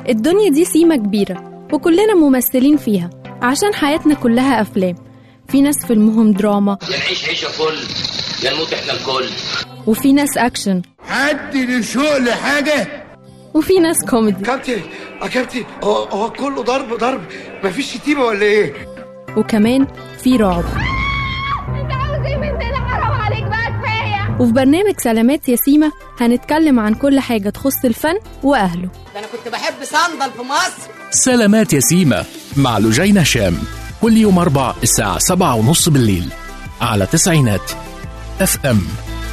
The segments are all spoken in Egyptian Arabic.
الدنيا دي سيمة كبيرة وكلنا ممثلين فيها عشان حياتنا كلها أفلام في ناس فيلمهم دراما يا نعيش عيشة فل يا نموت احنا الكل وفي ناس أكشن حد لشوق لحاجة وفي ناس كوميدي كابتن يا كابتن هو هو كله ضرب ضرب مفيش شتيمة ولا ايه؟ وكمان في رعب انت عاوز ايه مننا حرام عليك بقى كفايه وفي برنامج سلامات ياسيمة هنتكلم عن كل حاجة تخص الفن وأهله ده انا كنت بحب صندل في مصر سلامات ياسيمة مع لجين هشام كل يوم أربع الساعة سبعة ونص بالليل على تسعينات اف ام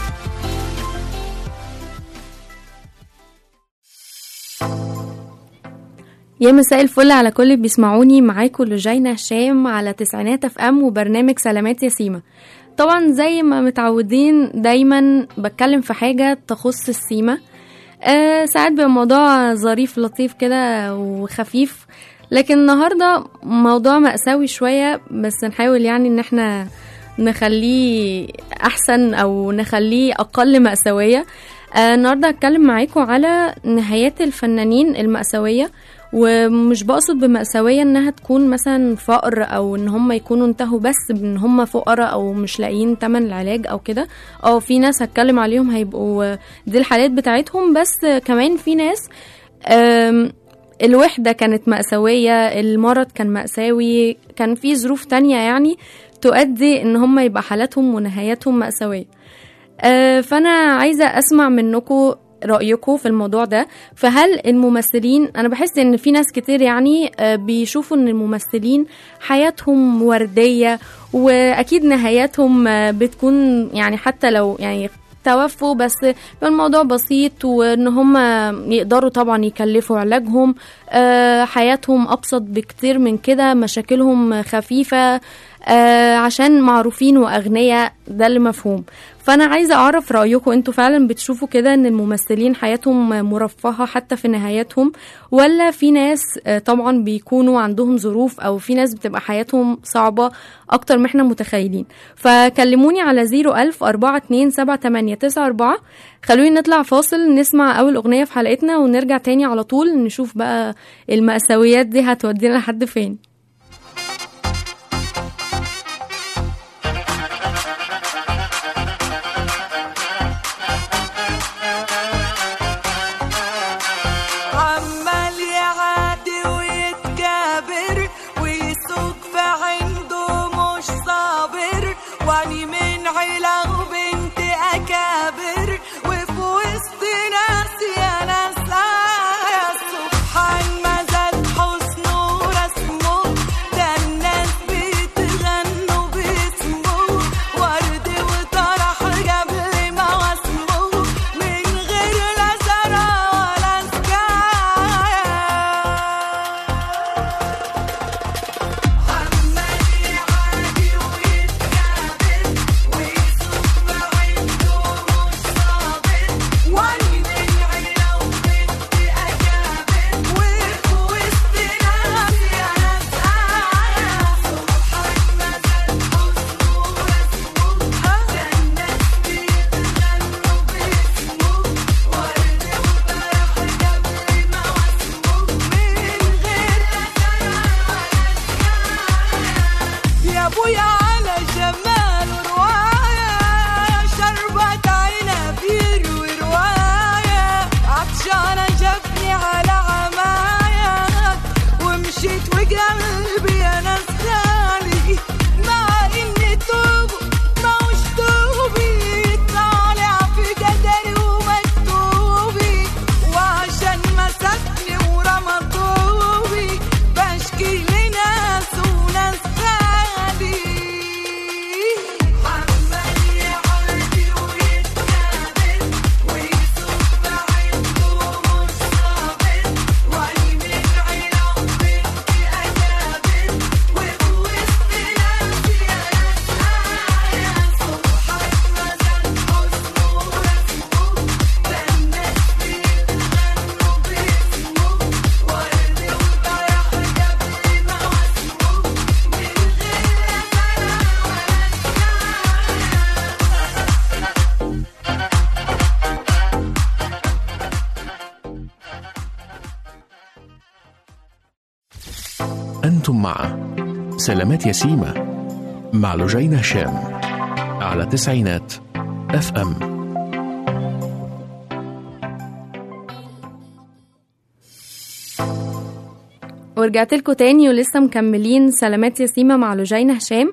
يا مساء الفل على كل اللي بيسمعوني معاكم لجينا هشام على تسعينات اف ام وبرنامج سلامات ياسيمة طبعا زي ما متعودين دايما بتكلم في حاجة تخص السيمة آه ساعات بيبقى موضوع ظريف لطيف كده وخفيف لكن النهاردة موضوع مأساوي شوية بس نحاول يعني ان احنا نخليه احسن او نخليه اقل مأساوية آه النهاردة هتكلم معاكم على نهايات الفنانين المأساوية ومش بقصد بمأساوية انها تكون مثلا فقر او ان هم يكونوا انتهوا بس بان هم فقراء او مش لاقيين تمن العلاج او كده اه في ناس هتكلم عليهم هيبقوا دي الحالات بتاعتهم بس كمان في ناس آم، الوحدة كانت مأساوية المرض كان مأساوي كان في ظروف تانية يعني تؤدي ان هم يبقى حالاتهم ونهاياتهم مأساوية آه، فانا عايزه اسمع منكم رايكم في الموضوع ده فهل الممثلين انا بحس ان في ناس كتير يعني آه، بيشوفوا ان الممثلين حياتهم ورديه واكيد نهاياتهم آه، بتكون يعني حتى لو يعني توفوا بس بيبقى الموضوع بسيط وان هم يقدروا طبعا يكلفوا علاجهم آه، حياتهم ابسط بكتير من كده مشاكلهم خفيفه آه، عشان معروفين واغنياء ده اللي مفهوم فانا عايزه اعرف رايكم انتوا فعلا بتشوفوا كده ان الممثلين حياتهم مرفهه حتى في نهاياتهم ولا في ناس آه، طبعا بيكونوا عندهم ظروف او في ناس بتبقى حياتهم صعبه اكتر ما احنا متخيلين فكلموني على 01000 427 خلوني نطلع فاصل نسمع اول اغنيه في حلقتنا ونرجع تاني على طول نشوف بقى المأساويات دي هتودينا لحد فين عمال يعادي ويتكابر ويسوق في عنده مش صابر واني من عيلة وبنت أكابر وفي وسط ناس يا ناس يا سبحان ما زاد حسنه ورسمه أنتم مع سلامات يسيمة مع لجين هشام على تسعينات اف ام ورجعت لكم تاني ولسه مكملين سلامات يسيمة مع لجينة هشام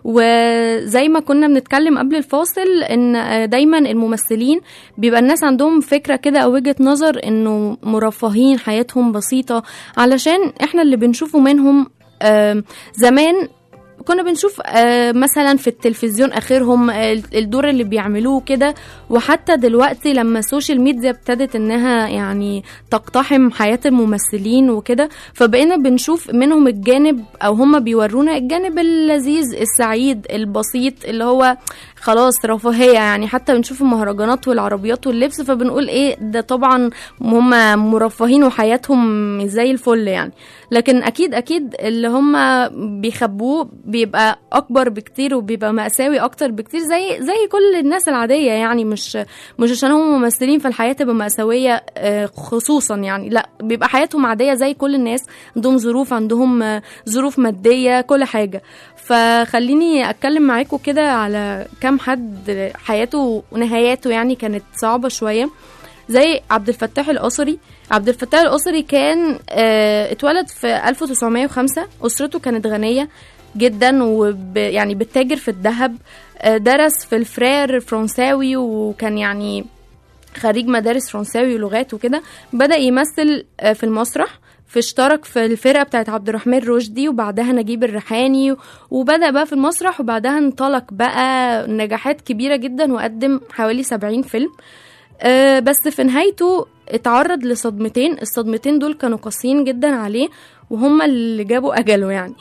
وزي ما كنا بنتكلم قبل الفاصل ان دايما الممثلين بيبقى الناس عندهم فكرة كده او وجهة نظر انه مرفهين حياتهم بسيطة علشان احنا اللي بنشوفه منهم آم، زمان كنا بنشوف آه، مثلا في التلفزيون اخرهم آه، الدور اللي بيعملوه كده وحتى دلوقتي لما السوشيال ميديا ابتدت انها يعني تقتحم حياة الممثلين وكده فبقينا بنشوف منهم الجانب او هم بيورونا الجانب اللذيذ السعيد البسيط اللي هو خلاص رفاهية يعني حتى بنشوف المهرجانات والعربيات واللبس فبنقول ايه ده طبعا هم مرفهين وحياتهم زي الفل يعني لكن اكيد اكيد اللي هم بيخبوه بيبقى اكبر بكتير وبيبقى مأساوي اكتر بكتير زي زي كل الناس العادية يعني مش مش عشان هم ممثلين فالحياة تبقى مأساوية آه، خصوصا يعني لا بيبقى حياتهم عادية زي كل الناس عندهم ظروف عندهم آه، ظروف مادية كل حاجة فخليني اتكلم معاكم كده على كام حد حياته ونهاياته يعني كانت صعبة شوية زي عبد الفتاح القصري عبد الفتاح القصري كان آه، اتولد في 1905 أسرته كانت غنية جدا وب يعني بتتاجر في الذهب آه، درس في الفرير فرنساوي وكان يعني خريج مدارس فرنساوي ولغات وكده بدأ يمثل آه، في المسرح فاشترك في الفرقة بتاعت عبد الرحمن رشدي وبعدها نجيب الريحاني وبدأ بقى في المسرح وبعدها انطلق بقى نجاحات كبيرة جدا وقدم حوالي 70 فيلم آه، بس في نهايته اتعرض لصدمتين الصدمتين دول كانوا قاسيين جدا عليه وهما اللي جابوا أجله يعني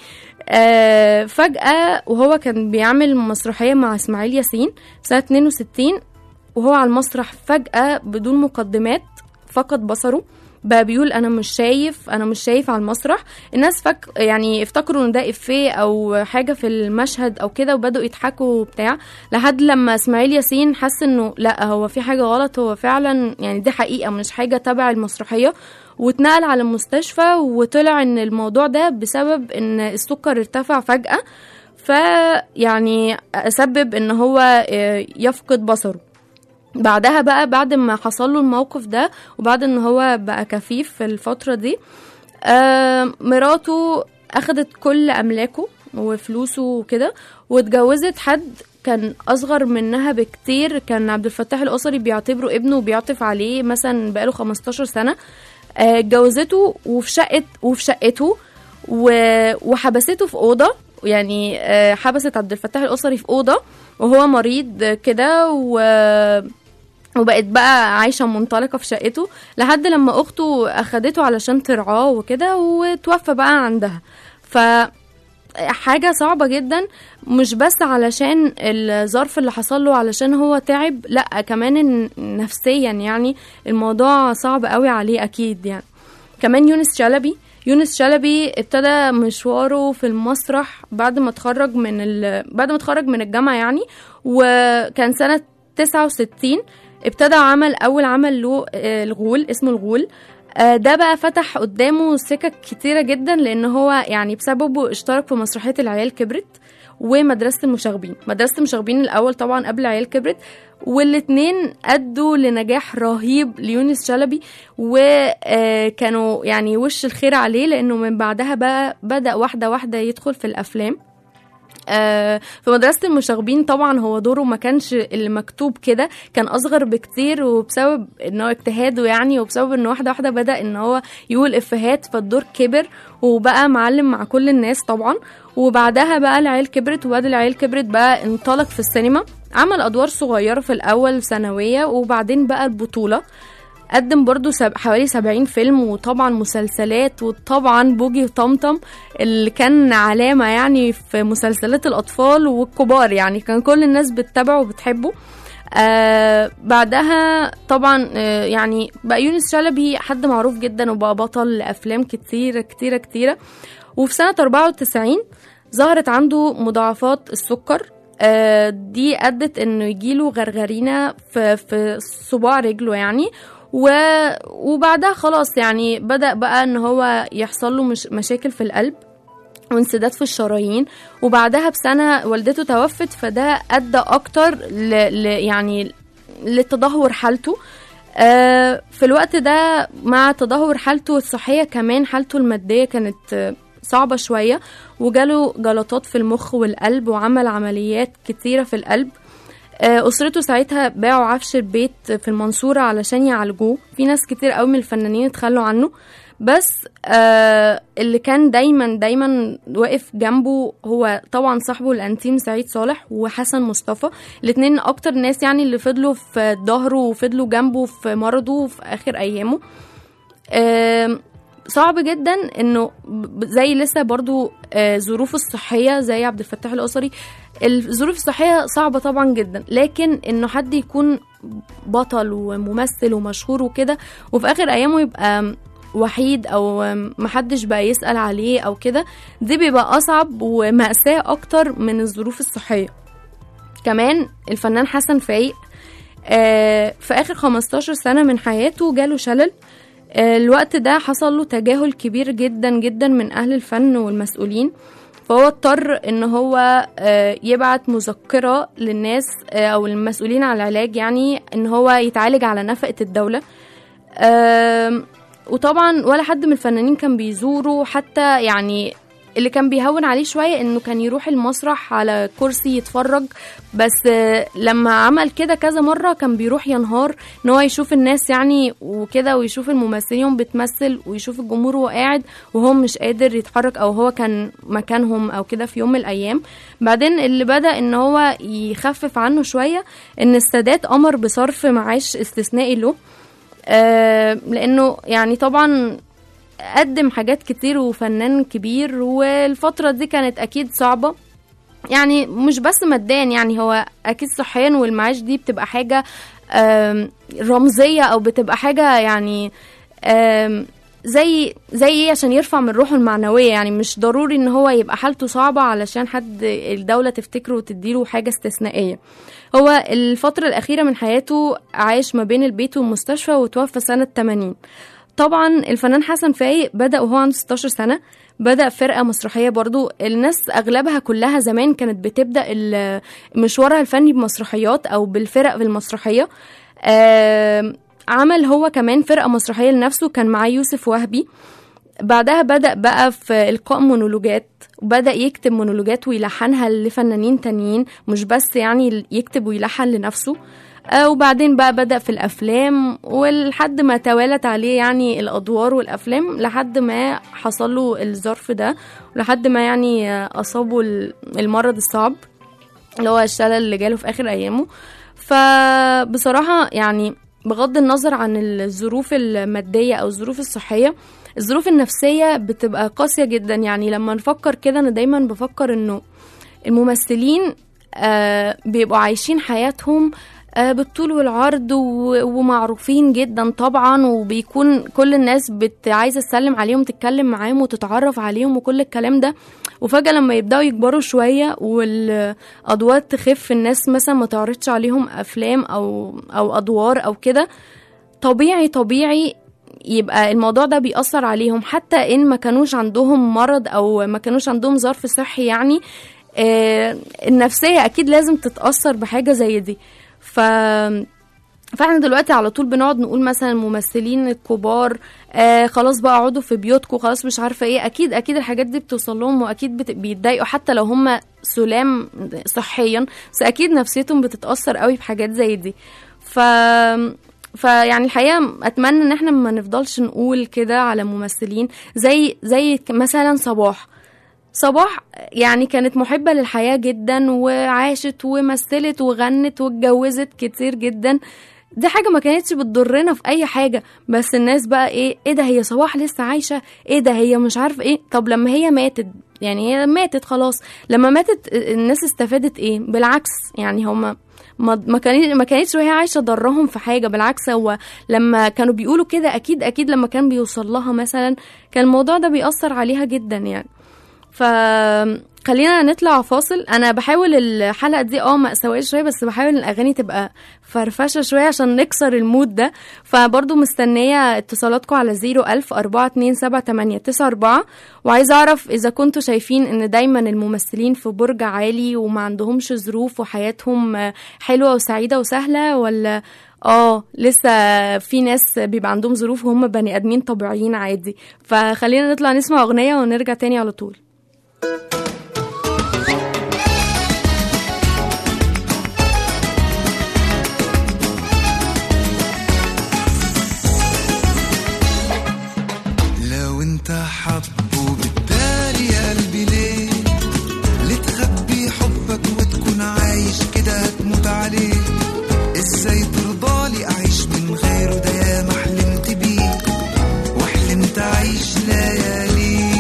آه، فجأة وهو كان بيعمل مسرحية مع إسماعيل ياسين سنة 62 وهو على المسرح فجأة بدون مقدمات فقد بصره بقى بيقول انا مش شايف انا مش شايف على المسرح الناس فك يعني افتكروا ان ده افيه او حاجه في المشهد او كده وبداوا يضحكوا وبتاع لحد لما اسماعيل ياسين حس انه لا هو في حاجه غلط هو فعلا يعني دي حقيقه مش حاجه تبع المسرحيه واتنقل على المستشفى وطلع ان الموضوع ده بسبب ان السكر ارتفع فجاه فيعني سبب ان هو آه، يفقد بصره بعدها بقى بعد ما حصل له الموقف ده وبعد ان هو بقى كفيف في الفترة دي آه مراته اخدت كل املاكه وفلوسه وكده واتجوزت حد كان اصغر منها بكتير كان عبد الفتاح القصري بيعتبره ابنه وبيعطف عليه مثلا بقاله 15 سنة آه، اتجوزته وفي شقة وفي شقته و- وحبسته في أوضة يعني آه، حبست عبد الفتاح القصري في أوضة وهو مريض كده و وبقت بقى عايشة منطلقة في شقته لحد لما أخته أخدته علشان ترعاه وكده وتوفى بقى عندها ف حاجة صعبة جدا مش بس علشان الظرف اللي حصل له علشان هو تعب لا كمان إن- نفسيا يعني الموضوع صعب قوي عليه أكيد يعني كمان يونس شلبي يونس شلبي ابتدى مشواره في المسرح بعد ما اتخرج من ال... بعد ما اتخرج من الجامعة يعني وكان سنة 69 ابتدى عمل أول عمل له آه، الغول اسمه الغول آه، ده بقى فتح قدامه سكك كتيرة جدا لأن هو يعني بسببه اشترك في مسرحية العيال كبرت ومدرسة المشاغبين مدرسة المشاغبين الأول طبعا قبل العيال كبرت والاتنين أدوا لنجاح رهيب ليونس شلبي وكانوا يعني وش الخير عليه لأنه من بعدها بقى بدأ واحدة واحدة يدخل في الأفلام آه، في مدرسة المشاغبين طبعا هو دوره ما كانش اللي مكتوب كده كان أصغر بكتير وبسبب إن هو اجتهاده يعني وبسبب إن واحدة واحدة بدأ إن هو يقول إفيهات فالدور كبر وبقى معلم مع كل الناس طبعا وبعدها بقى العيال كبرت وبعد العيال كبرت بقى انطلق في السينما عمل أدوار صغيرة في الأول ثانوية وبعدين بقى البطولة قدم برضو سب... حوالي 70 فيلم وطبعا مسلسلات وطبعا بوجي وطمطم اللي كان علامة يعني في مسلسلات الأطفال والكبار يعني كان كل الناس بتتابعه وبتحبه آه بعدها طبعا آه يعني بقى يونس شلبي حد معروف جدا وبقى بطل لأفلام كتيرة كتيرة كتيرة وفي سنة 94 ظهرت عنده مضاعفات السكر آه دي أدت إنه يجيله غرغرينة في, في صباع رجله يعني و... وبعدها خلاص يعني بدأ بقى ان هو يحصل له مش... مشاكل في القلب وانسداد في الشرايين وبعدها بسنة والدته توفت فده أدى أكتر ل... ل... يعني لتدهور حالته آه، في الوقت ده مع تدهور حالته الصحية كمان حالته المادية كانت آه، صعبة شوية وجاله جلطات في المخ والقلب وعمل عمليات كتيرة في القلب آه، أسرته ساعتها باعوا عفش البيت في المنصورة علشان يعالجوه في ناس كتير قوي من الفنانين اتخلوا عنه بس آه اللي كان دايما دايما واقف جنبه هو طبعا صاحبه الانتيم سعيد صالح وحسن مصطفى الاتنين اكتر ناس يعني اللي فضلوا في ظهره وفضلوا جنبه في مرضه وفي اخر ايامه آم، صعب جدا انه ب- زي لسه برضو آه، ظروفه الصحية زي عبد الفتاح الأسري الظروف الصحية صعبة طبعا جدا لكن انه حد يكون بطل وممثل ومشهور وكده وفي اخر ايامه يبقى وحيد او محدش بقى يسأل عليه او كده دي بيبقى اصعب ومأساة اكتر من الظروف الصحية كمان الفنان حسن فايق آه، في اخر 15 سنة من حياته جاله شلل آه، الوقت ده حصل له تجاهل كبير جدا جدا من اهل الفن والمسؤولين فهو اضطر ان هو آه، يبعت مذكرة للناس آه، او المسؤولين على العلاج يعني ان هو يتعالج على نفقة الدولة آم، وطبعا ولا حد من الفنانين كان بيزوره حتى يعني اللي كان بيهون عليه شوية انه كان يروح المسرح على كرسي يتفرج بس آه، لما عمل كده كذا مرة كان بيروح ينهار ان هو يشوف الناس يعني وكده ويشوف الممثلين وهم بتمثل ويشوف الجمهور وهو قاعد وهو مش قادر يتحرك او هو كان مكانهم او كده في يوم من الايام بعدين اللي بدأ ان هو يخفف عنه شوية ان السادات امر بصرف معاش استثنائي له آه، لانه يعني طبعا قدم حاجات كتير وفنان كبير والفترة دي كانت أكيد صعبة يعني مش بس ماديا يعني هو أكيد صحيا والمعاش دي بتبقى حاجة آم، رمزية أو بتبقى حاجة يعني آم، زي زي ايه عشان يرفع من روحه المعنوية يعني مش ضروري ان هو يبقى حالته صعبة علشان حد الدولة تفتكره وتديله حاجة استثنائية هو الفترة الأخيرة من حياته عايش ما بين البيت والمستشفى وتوفى سنة 80 طبعا الفنان حسن فايق بدأ وهو عنده 16 سنة بدأ فرقة مسرحية برضو الناس أغلبها كلها زمان كانت بتبدأ ال- مشوارها الفني بمسرحيات أو بالفرق في المسرحية آم، عمل هو كمان فرقة مسرحية لنفسه كان معاه يوسف وهبي بعدها بدأ بقى في إلقاء مونولوجات وبدأ يكتب مونولوجات ويلحنها لفنانين تانيين مش بس يعني يكتب ويلحن لنفسه آه، وبعدين بقى بدأ في الأفلام ولحد ما توالت عليه يعني الأدوار والأفلام لحد ما حصل له الظرف ده ولحد ما يعني آه، أصابه ال- المرض الصعب اللي هو الشلل اللي جاله في آخر أيامه فبصراحة يعني بغض النظر عن الظروف المادية أو الظروف الصحية الظروف النفسية بتبقى قاسية جدا يعني لما نفكر كده أنا دايما بفكر إنه الممثلين آه بيبقوا عايشين حياتهم آه بالطول والعرض و- ومعروفين جدا طبعا وبيكون كل الناس بت عايزه تسلم عليهم تتكلم معاهم وتتعرف عليهم وكل الكلام ده وفجاه لما يبداوا يكبروا شويه والادوار تخف الناس مثلا ما تعرضش عليهم افلام او او ادوار او كده طبيعي طبيعي يبقى الموضوع ده بيأثر عليهم حتى إن ما كانوش عندهم مرض أو ما كانوش عندهم ظرف صحي يعني آه، النفسية أكيد لازم تتأثر بحاجة زي دي ف فاحنا دلوقتي على طول بنقعد نقول مثلا الممثلين الكبار آه خلاص بقى اقعدوا في بيوتكم خلاص مش عارفه ايه اكيد اكيد الحاجات دي بتوصل لهم واكيد بت- بيتضايقوا حتى لو هم سلام صحيا بس اكيد نفسيتهم بتتاثر قوي بحاجات زي دي ف فيعني الحقيقه اتمنى ان احنا ما نفضلش نقول كده على ممثلين زي زي ك- مثلا صباح صباح يعني كانت محبة للحياة جدا وعاشت ومثلت وغنت واتجوزت كتير جدا دي حاجة ما كانتش بتضرنا في أي حاجة بس الناس بقى إيه إيه ده هي صباح لسه عايشة إيه ده هي مش عارف إيه طب لما هي ماتت يعني هي ماتت خلاص لما ماتت الناس استفادت إيه بالعكس يعني هما ما ما كانت ما كانتش وهي عايشه ضرهم في حاجه بالعكس هو لما كانوا بيقولوا كده اكيد اكيد لما كان بيوصل لها مثلا كان الموضوع ده بيأثر عليها جدا يعني فخلينا نطلع فاصل انا بحاول الحلقه دي اه مأساوية شويه بس بحاول الاغاني تبقى فرفشه شويه عشان نكسر المود ده فبرضو مستنيه اتصالاتكم على 01000 427 وعايزه اعرف اذا كنتوا شايفين ان دايما الممثلين في برج عالي وما عندهمش ظروف وحياتهم آه، حلوه وسعيده وسهله ولا اه لسه في ناس بيبقى عندهم ظروف وهم بني ادمين طبيعيين عادي فخلينا نطلع نسمع اغنيه ونرجع تاني على طول لو انت حبه بالتالي يا قلبي ليه لتخبي حبك وتكون عايش كده هتموت عليه ازاي ترضالي اعيش من غيره ده يا ما حلمت بيه وحلمت اعيش ليالي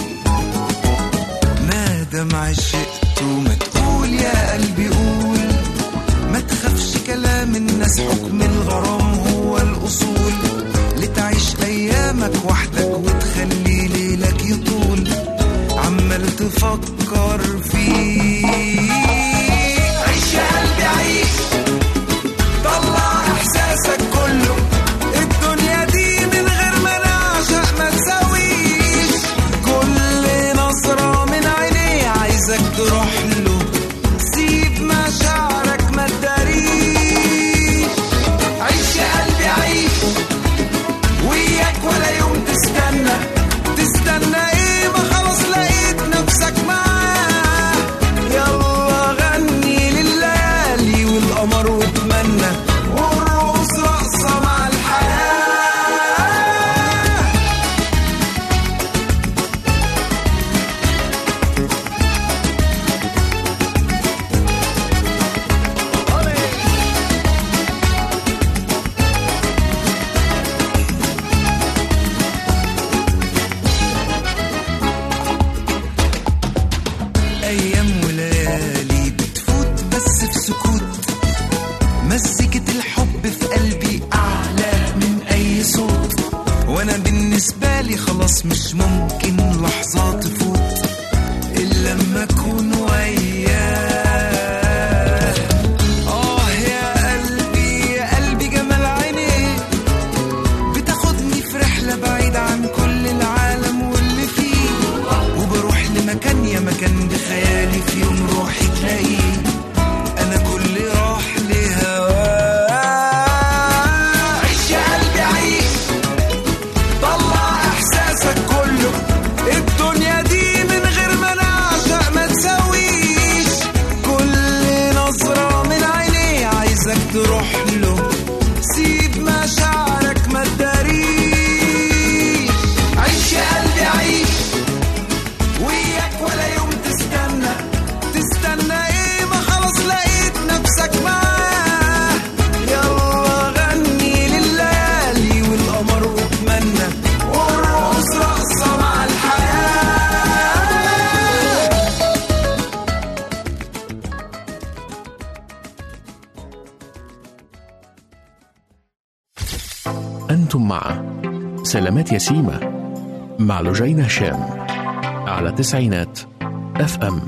ما دام عشقت وما تقول يا قلبي قول ما تخافش كلام الناس حكم الغرام هو الاصول لتعيش ايامك وحدك وتخلي ليلك يطول عمال تفكر فيه عيش يا قلبي عيش طلع احساسك كله الدنيا دي من غير ما نعشق ما تساويش كل نظرة من عينيه عايزك تروح له سيب مشاعرك ما تداريش عيش يا قلبي عيش وياك ولا يوم تستنى تستنى ايه ما خلاص لقيت نفسك معاه يلا غني لليالي والقمر واتمنى والرقص رقصة مع الحياة ايام وليالي بتفوت بس في سكوت مزيكة الحب في قلبي اعلى من اي صوت وانا بالنسبة لي خلاص مش ممكن لحظة تفوت الا لما اكون وياه اه يا قلبي يا قلبي جمال عينيه بتاخدني في رحلة بعيدة عن كل العالم واللي فيه وبروح لمكان يا مكان بخيالي في يوم روحي تلاقيه أنا كل راح لهواه عيش يا قلبي عيش طلع إحساسك كله الدنيا دي من غير ما نعشق ما تساويش كل نظرة من عينيه عايزك تروح له سيب مشاعرك ما تداريش عيش يا قلبي عيش وياك ولا يوم تستنى تستنى ايه ما خلاص لقيت نفسك معاه يلا غني لليالي والقمر واتمنى والرقص رقصة مع الحياة أنتم مع سلامات يسيمة مع لجين هشام على تسعينات اف ام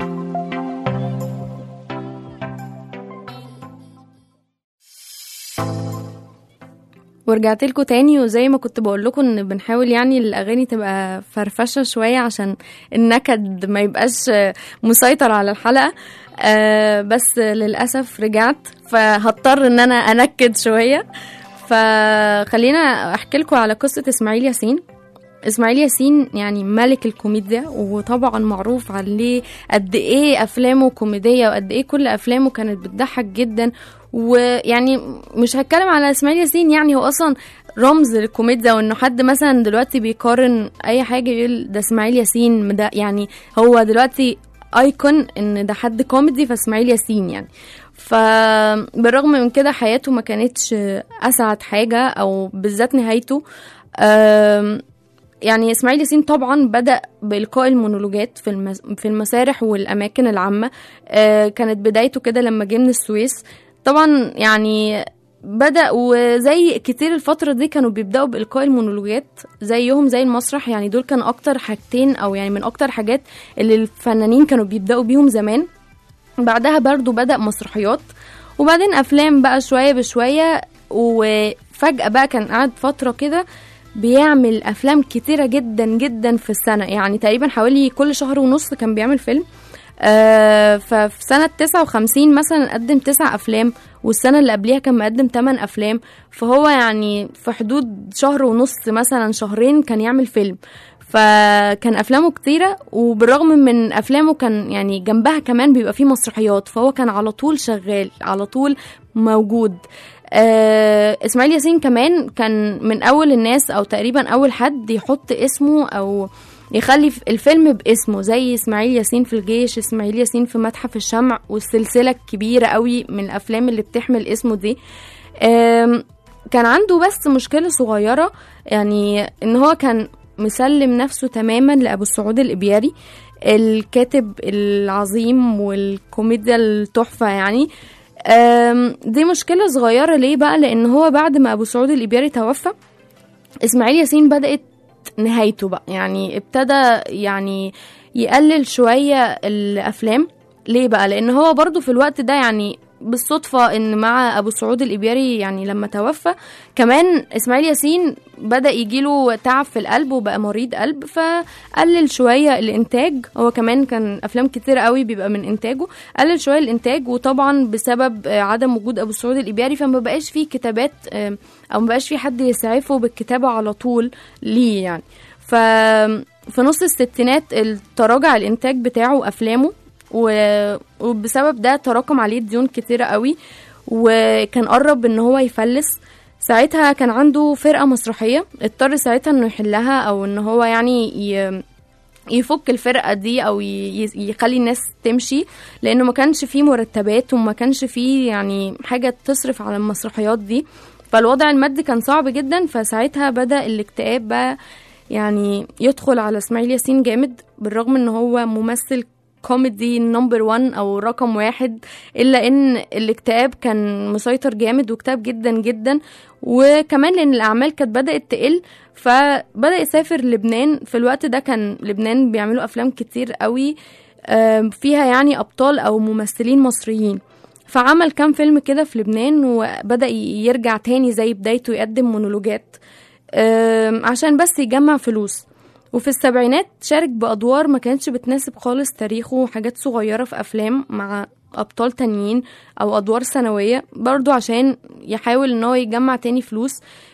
ورجعت لكم تاني وزي ما كنت بقول لكم ان بنحاول يعني الاغاني تبقى فرفشه شويه عشان النكد ما يبقاش مسيطر على الحلقه آه بس للاسف رجعت فهضطر ان انا انكد شويه فخلينا احكي لكم على قصه اسماعيل ياسين اسماعيل ياسين يعني ملك الكوميديا وطبعا معروف عليه قد ايه افلامه كوميديه وقد ايه كل افلامه كانت بتضحك جدا ويعني مش هتكلم على اسماعيل ياسين يعني هو اصلا رمز للكوميديا وانه حد مثلا دلوقتي بيقارن اي حاجه يقول ده اسماعيل ياسين ده يعني هو دلوقتي ايكون ان ده حد كوميدي فاسماعيل ياسين يعني فبالرغم من كده حياته ما كانتش اسعد حاجه او بالذات نهايته أم يعني اسماعيل ياسين طبعا بدا بالقاء المونولوجات في المس... في المسارح والاماكن العامه آه كانت بدايته كده لما جه من السويس طبعا يعني بدأ وزي كتير الفترة دي كانوا بيبدأوا بإلقاء المونولوجات زيهم زي المسرح يعني دول كانوا أكتر حاجتين أو يعني من أكتر حاجات اللي الفنانين كانوا بيبدأوا بيهم زمان بعدها برضو بدأ مسرحيات وبعدين أفلام بقى شوية بشوية وفجأة بقى كان قعد فترة كده بيعمل أفلام كتيرة جدا جدا في السنة يعني تقريبا حوالي كل شهر ونص كان بيعمل فيلم آه ففي سنة 59 مثلا قدم تسع أفلام والسنة اللي قبليها كان مقدم 8 أفلام فهو يعني في حدود شهر ونص مثلا شهرين كان يعمل فيلم فكان افلامه كتيره وبالرغم من افلامه كان يعني جنبها كمان بيبقى فيه مسرحيات فهو كان على طول شغال على طول موجود آه اسماعيل ياسين كمان كان من اول الناس او تقريبا اول حد يحط اسمه او يخلي ف- الفيلم باسمه زي اسماعيل ياسين في الجيش اسماعيل ياسين في متحف الشمع والسلسله الكبيره قوي من الافلام اللي بتحمل اسمه دي آم، كان عنده بس مشكله صغيره يعني ان هو كان مسلم نفسه تماما لابو السعود الابياري الكاتب العظيم والكوميديا التحفه يعني آم، دي مشكله صغيره ليه بقى لان هو بعد ما ابو سعود الابياري توفى اسماعيل ياسين بدات نهايته بقى يعني ابتدى يعني يقلل شويه الافلام ليه بقى لان هو برضو في الوقت ده يعني بالصدفة ان مع ابو سعود الابياري يعني لما توفى كمان اسماعيل ياسين بدأ يجيله تعب في القلب وبقى مريض قلب فقلل شوية الانتاج هو كمان كان افلام كتير قوي بيبقى من انتاجه قلل شوية الانتاج وطبعا بسبب آه، عدم وجود ابو سعود الابياري فما بقاش فيه كتابات آه، او ما بقاش فيه حد يسعفه بالكتابة على طول ليه يعني ف في نص الستينات تراجع الانتاج بتاعه وافلامه و- وبسبب ده تراكم عليه ديون كتيرة قوي وكان قرب ان هو يفلس ساعتها كان عنده فرقة مسرحية اضطر ساعتها انه يحلها او ان هو يعني ي... يفك الفرقة دي او ي... ي- يخلي الناس تمشي لانه ما كانش فيه مرتبات وما كانش فيه يعني حاجة تصرف على المسرحيات دي فالوضع المادي كان صعب جدا فساعتها بدأ الاكتئاب بقى يعني يدخل على اسماعيل ياسين جامد بالرغم ان هو ممثل كوميدي نمبر 1 او رقم واحد الا ان الاكتئاب كان مسيطر جامد واكتئب جدا جدا وكمان لان الاعمال كانت بدات تقل فبدا يسافر لبنان في الوقت ده كان لبنان بيعملوا افلام كتير قوي آم، فيها يعني ابطال او ممثلين مصريين فعمل كام فيلم كده في لبنان وبدا يرجع تاني زي بدايته يقدم مونولوجات آم، عشان بس يجمع فلوس وفي السبعينات شارك بأدوار ما كانتش بتناسب خالص تاريخه حاجات صغيرة في أفلام مع أبطال تانيين أو أدوار ثانوية برضو عشان يحاول إن هو يجمع تاني فلوس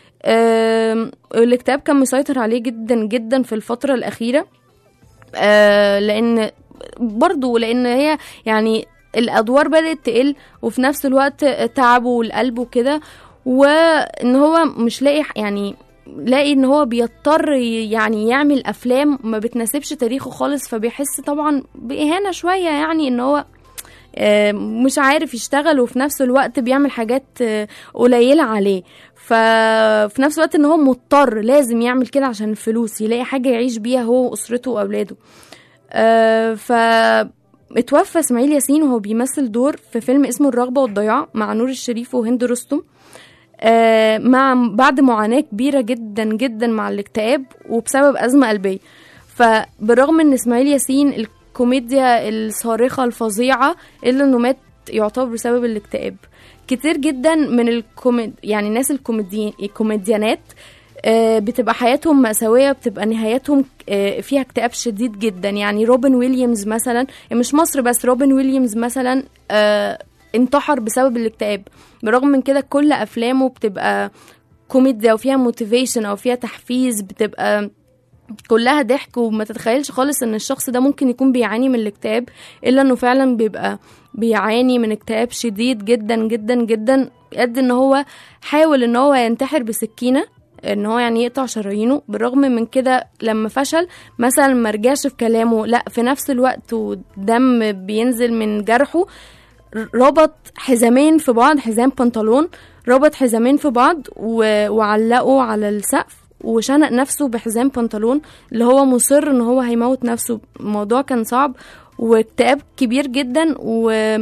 آم، الاكتئاب كان مسيطر عليه جدا جدا في الفترة الأخيرة آه، لأن برضو لأن هي يعني الأدوار بدأت تقل وفي نفس الوقت تعبه والقلب وكده وإن هو مش لاقي يعني لاقي ان هو بيضطر ي- يعني يعمل افلام ما بتناسبش تاريخه خالص فبيحس طبعا باهانه شويه يعني ان هو آه، مش عارف يشتغل وفي نفس الوقت بيعمل حاجات آه، قليله عليه ففي نفس الوقت ان هو مضطر لازم يعمل كده عشان الفلوس يلاقي حاجه يعيش بيها هو واسرته واولاده آه، ف اتوفى اسماعيل ياسين وهو بيمثل دور في فيلم اسمه الرغبه والضياع مع نور الشريف وهند رستم آه، مع بعد معاناة كبيرة جدا جدا مع الاكتئاب وبسبب أزمة قلبية فبالرغم ان اسماعيل ياسين الكوميديا الصارخة الفظيعة إلا انه مات يعتبر بسبب الاكتئاب كتير جدا من الكوميد يعني الناس الكوميديين الكوميديانات آه، بتبقى حياتهم مأساوية بتبقى نهاياتهم آه، فيها اكتئاب شديد جدا يعني روبن ويليامز مثلا مش مصر بس روبن ويليامز مثلا آه، انتحر بسبب الاكتئاب بالرغم من كده كل افلامه بتبقى كوميديا وفيها موتيفيشن او فيها تحفيز بتبقى كلها ضحك وما تتخيلش خالص ان الشخص ده ممكن يكون بيعاني من الاكتئاب الا انه فعلا بيبقى بيعاني من اكتئاب شديد جدا جدا جدا قد ان هو حاول ان هو ينتحر بسكينه ان هو يعني يقطع شرايينه بالرغم من كده لما فشل مثلا ما رجعش في كلامه لا في نفس الوقت ودم بينزل من جرحه ربط حزامين في بعض حزام بنطلون ربط حزامين في بعض و... وعلقه على السقف وشنق نفسه بحزام بنطلون اللي هو مصر ان هو هيموت نفسه الموضوع كان صعب واكتئاب كبير جدا و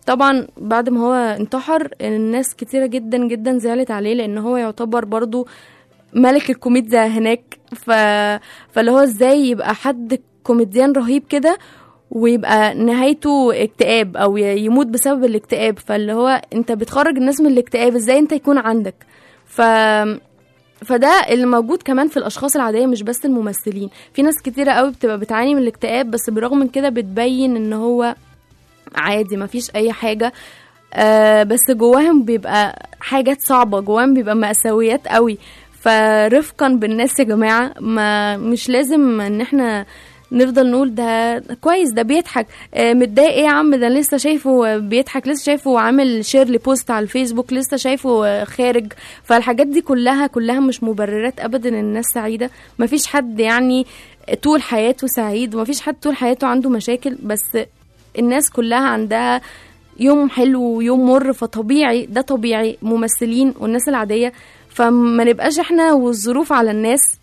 طبعا بعد ما هو انتحر الناس كتيرة جدا جدا زعلت عليه لان هو يعتبر برضو ملك الكوميديا هناك ف... فاللي هو ازاي يبقى حد كوميديان رهيب كده ويبقى نهايته اكتئاب او ي- يموت بسبب الاكتئاب فاللي هو انت بتخرج الناس من الاكتئاب ازاي انت يكون عندك ف فده اللي موجود كمان في الاشخاص العاديه مش بس الممثلين في ناس كتيره قوي بتبقى بتعاني من الاكتئاب بس بالرغم من كده بتبين ان هو عادي مفيش اي حاجه آه بس جواهم بيبقى حاجات صعبه جواهم بيبقى مأساويات قوي فرفقا بالناس يا جماعه ما مش لازم ان احنا نفضل نقول ده كويس ده بيضحك آه متضايق ايه يا عم ده لسه شايفه بيضحك لسه شايفه عامل شير لبوست على الفيسبوك لسه شايفه آه، خارج فالحاجات دي كلها كلها مش مبررات ابدا ان الناس سعيده مفيش حد يعني طول حياته سعيد ومفيش حد طول حياته عنده مشاكل بس الناس كلها عندها يوم حلو ويوم مر فطبيعي ده طبيعي ممثلين والناس العادية فما نبقاش احنا والظروف على الناس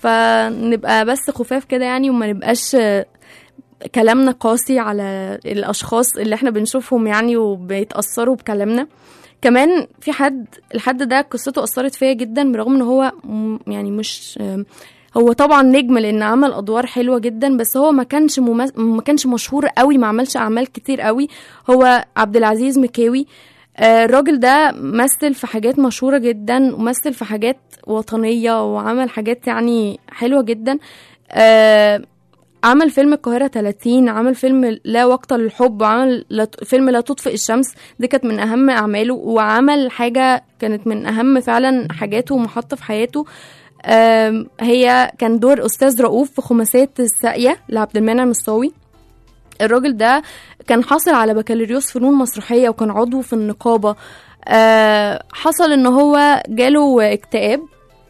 فنبقى بس خفاف كده يعني وما نبقاش آه، كلامنا قاسي على الاشخاص اللي احنا بنشوفهم يعني وبيتاثروا بكلامنا كمان في حد الحد ده قصته اثرت فيا جدا برغم ان هو م- يعني مش آم، هو طبعا نجم لان عمل ادوار حلوه جدا بس هو ما كانش ممس... ما كانش مشهور قوي ما عملش اعمال كتير قوي هو عبد العزيز مكاوي آه، الراجل ده مثل في حاجات مشهوره جدا ومثل في حاجات وطنيه وعمل حاجات يعني حلوه جدا آه، عمل فيلم القاهرة 30 عمل فيلم لا وقت للحب وعمل لا- فيلم لا تطفئ الشمس دي كانت من أهم أعماله وعمل حاجة كانت من أهم فعلا حاجاته ومحطة في حياته آم، هي كان دور أستاذ رؤوف في خماسية الساقية لعبد المنعم الصاوي الراجل ده كان حاصل على بكالوريوس فنون مسرحية وكان عضو في النقابة آه، حصل ان هو جاله اكتئاب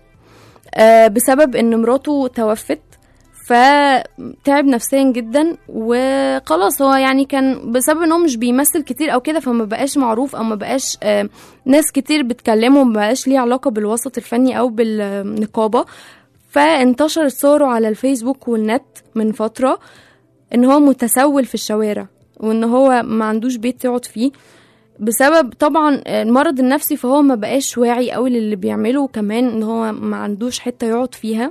آه، بسبب ان مراته توفت فتعب نفسيا جدا وخلاص هو يعني كان بسبب ان هو مش بيمثل كتير او كده فما بقاش معروف او ما بقاش آه، ناس كتير بتكلمه ما بقاش ليه علاقة بالوسط الفني او بالنقابة فانتشرت صوره على الفيسبوك والنت من فترة ان هو متسول في الشوارع وان هو ما عندوش بيت يقعد فيه بسبب طبعا المرض النفسي فهو ما بقاش واعي قوي للي بيعمله وكمان ان هو ما عندوش حته يقعد فيها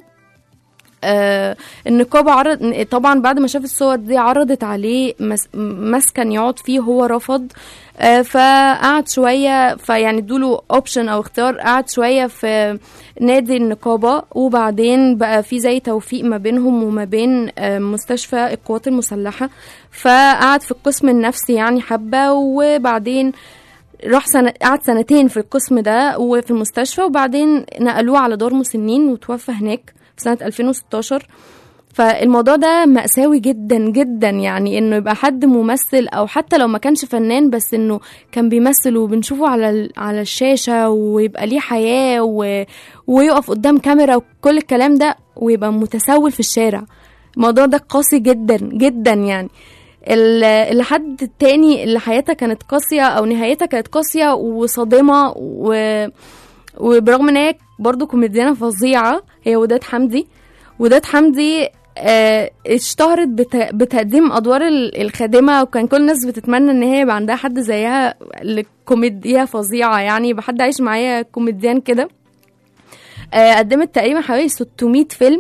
آه النقابة عرض طبعا بعد ما شاف الصور دي عرضت عليه مس... مسكن يقعد فيه هو رفض آه فقعد شوية فيعني ادوله اوبشن او اختيار قعد شوية في نادي النقابة وبعدين بقى في زي توفيق ما بينهم وما بين آه مستشفى القوات المسلحة فقعد في القسم النفسي يعني حبة وبعدين راح سنة قعد سنتين في القسم ده وفي المستشفى وبعدين نقلوه على دار مسنين وتوفى هناك في سنة 2016 فالموضوع ده مأساوي جدا جدا يعني انه يبقى حد ممثل او حتى لو ما كانش فنان بس انه كان بيمثل وبنشوفه على ال- على الشاشة ويبقى ليه حياة و... ويقف قدام كاميرا وكل الكلام ده ويبقى متسول في الشارع الموضوع ده قاسي جدا جدا يعني ال- الحد التاني اللي حياتها كانت قاسية أو نهايتها كانت قاسية وصادمة و... وبرغم ان هي برضه كوميديانة فظيعة هي وداد حمدي وداد حمدي آه، اشتهرت بت... بتقديم ادوار ال- الخادمه وكان كل الناس بتتمنى ان هي يبقى عندها حد زيها الكوميديا فظيعه يعني يبقى حد عايش معايا كوميديان كده آه، قدمت تقريبا حوالي 600 فيلم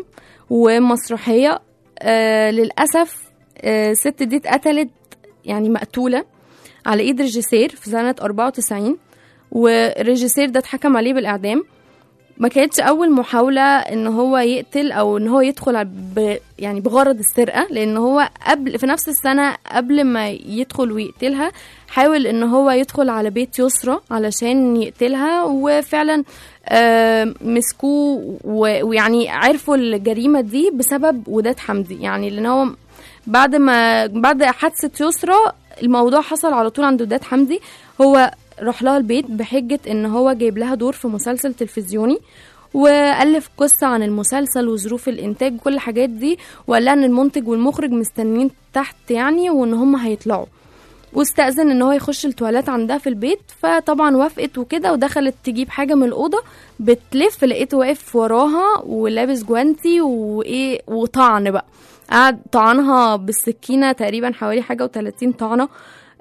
ومسرحيه آه، للاسف آه، الست دي اتقتلت يعني مقتوله على ايد ريجيسير في سنه 94 والريجيسير ده اتحكم عليه بالاعدام ما كانتش اول محاوله ان هو يقتل او ان هو يدخل ب يعني بغرض السرقه لان هو قبل في نفس السنه قبل ما يدخل ويقتلها حاول ان هو يدخل على بيت يسرى علشان يقتلها وفعلا آه، مسكوه و- ويعني عرفوا الجريمه دي بسبب وداد حمدي يعني لان هو بعد ما بعد حادثه يسرى الموضوع حصل على طول عند وداد حمدي هو راح لها البيت بحجة ان هو جايب لها دور في مسلسل تلفزيوني والف قصة عن المسلسل وظروف الانتاج وكل الحاجات دي وقال لها ان المنتج والمخرج مستنيين تحت يعني وان هم هيطلعوا واستأذن ان هو يخش التواليت عندها في البيت فطبعا وافقت وكده ودخلت تجيب حاجة من الأوضة بتلف لقيته واقف وراها ولابس جوانتي وايه وطعن بقى قعد طعنها بالسكينة تقريبا حوالي حاجة وتلاتين طعنة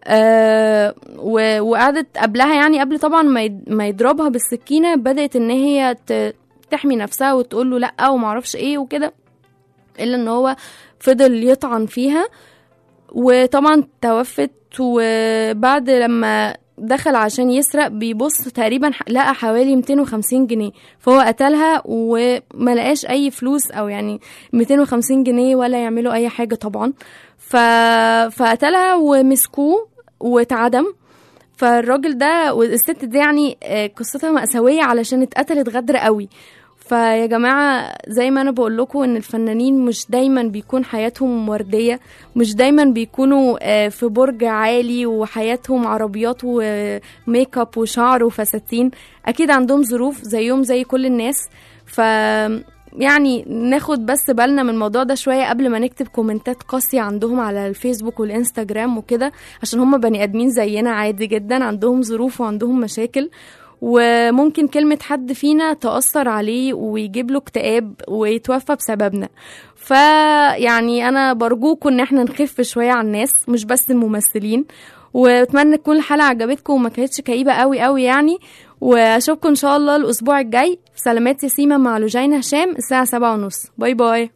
آه و- وقعدت قبلها يعني قبل طبعا ما يد- ما يضربها بالسكينه بدات ان هي ت- تحمي نفسها وتقول له لا ومعرفش ايه وكده الا ان هو فضل يطعن فيها وطبعا توفت وبعد لما دخل عشان يسرق بيبص تقريبا ح- لقى حوالي 250 جنيه فهو قتلها وما لقاش اي فلوس او يعني 250 جنيه ولا يعملوا اي حاجه طبعا ف... فقتلها ومسكوه واتعدم فالراجل ده والست دي يعني آه، قصتها مأساوية علشان اتقتلت غدر قوي فيا جماعة زي ما أنا بقول لكم إن الفنانين مش دايما بيكون حياتهم وردية مش دايما بيكونوا آه، في برج عالي وحياتهم عربيات وميك اب وشعر وفساتين أكيد عندهم ظروف زيهم زي كل الناس ف يعني ناخد بس بالنا من الموضوع ده شوية قبل ما نكتب كومنتات قاسية عندهم على الفيسبوك والإنستجرام وكده عشان هم بني آدمين زينا عادي جدا عندهم ظروف وعندهم مشاكل وممكن كلمة حد فينا تأثر عليه ويجيب له اكتئاب ويتوفى بسببنا فيعني أنا برجوكم إن احنا نخف شوية على الناس مش بس الممثلين واتمنى تكون الحلقة عجبتكم وما كانتش كئيبة قوي قوي يعني واشوفكم ان شاء الله الاسبوع الجاي في سلامات يا سيما مع لوجين هشام الساعة سبعة ونص باي باي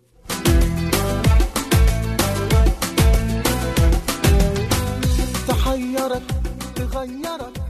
تحيرك تغيرك